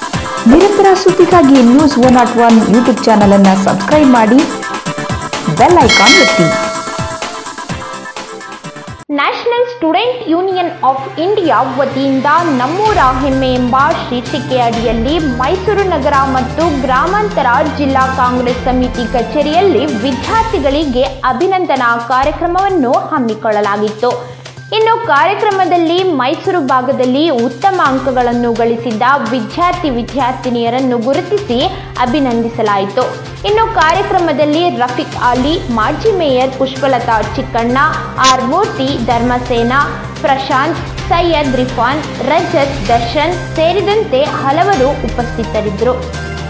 ನಿರಂತರ ಸುದ್ದಿಗಾಗಿ news one not one YouTube channel ಅನ್ನು ಸಬ್ಸ್ಕ್ರೈಬ್ ಮಾಡಿ ಬೆಲ್ ಐಕಾನ್ ಒತ್ತಿ national student union of India ವತಿಯಿಂದ ನಮ್ಮೂರ ಹೆಮ್ಮೆ ಎಂಬ ಶೀರ್ಷಿಕೆ ಅಡಿಯಲ್ಲಿ ಮೈಸೂರು ನಗರ ಮತ್ತು ಗ್ರಾಮಾಂತರ ಜಿಲ್ಲಾ ಕಾಂಗ್ರೆಸ್ ಸಮಿತಿ ಕಚೇರಿಯಲ್ಲಿ ವಿದ್ಯಾರ್ಥಿಗಳಿಗೆ ಅಭಿನಂದನಾ ಕಾರ್ಯಕ್ರಮವನ್ನು ಹಮ್ಮಿಕೊಳ್ಳಲಾಗಿತ್ತು ಇನ್ನು ಕಾರ್ಯಕ್ರಮದಲ್ಲಿ ಮೈಸೂರು ಭಾಗದಲ್ಲಿ ಉತ್ತಮ ಅಂಕಗಳನ್ನು ಗಳಿಸಿದ್ದ ವಿದ್ಯಾರ್ಥಿ ವಿದ್ಯಾರ್ಥಿನಿಯರನ್ನು ಗುರುತಿಸಿ ಅಭಿನಂದಿಸಲಾಯಿತು ಇನ್ನು ಕಾರ್ಯಕ್ರಮದಲ್ಲಿ ರಫೀಕ್ ಅಲಿ ಮಾಜಿ ಮೇಯರ್ ಪುಷ್ಪಲತಾ ಚಿಕ್ಕಣ್ಣ ಆರ್ ಮೂರ್ತಿ ಧರ್ಮಸೇನ ಪ್ರಶಾಂತ್ ಸೈಯದ್ ರಿಫಾನ್ ರಜತ್ ದರ್ಶನ್ ಸೇರಿದಂತೆ ಹಲವರು ಉಪಸ್ಥಿತರಿದ್ದರು